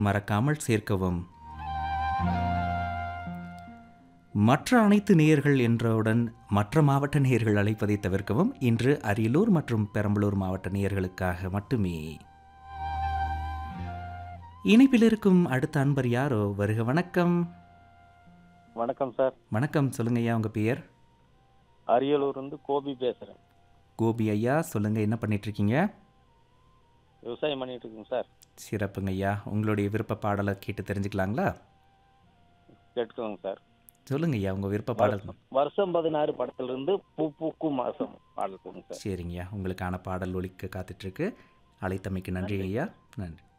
மறக்காமல் சேர்க்கவும் மற்ற அனைத்து நேயர்கள் என்றவுடன் மற்ற மாவட்ட நேயர்கள் அழைப்பதை தவிர்க்கவும் இன்று அரியலூர் மற்றும் பெரம்பலூர் மாவட்ட நேயர்களுக்காக மட்டுமே இணைப்பில் இருக்கும் அடுத்த அன்பர் யாரோ வருக வணக்கம் வணக்கம் சார் வணக்கம் சொல்லுங்க ஐயா உங்க பெயர் அரியலூர் இருந்து கோபி பேசுறேன் கோபி ஐயா சொல்லுங்க என்ன பண்ணிட்டு இருக்கீங்க விவசாயம் பண்ணிட்டு இருக்கேங்க சார் சிறப்புங்க ஐயா உங்களுடைய விருப்ப பாடலை கேட்டு தெரிஞ்சுக்கலாங்களா கேட்டுக்கோங்க சார் சொல்லுங்க ஐயா உங்க விருப்ப பாடல் வருஷம் பதினாறு படத்துல இருந்து பூ பூக்கும் மாசம் பாடல் போங்க சார் சரிங்கய்யா உங்களுக்கான பாடல் ஒலிக்க காத்துட்ருக்கு அழைத்தமைக்கு நன்றி ஐயா நன்றி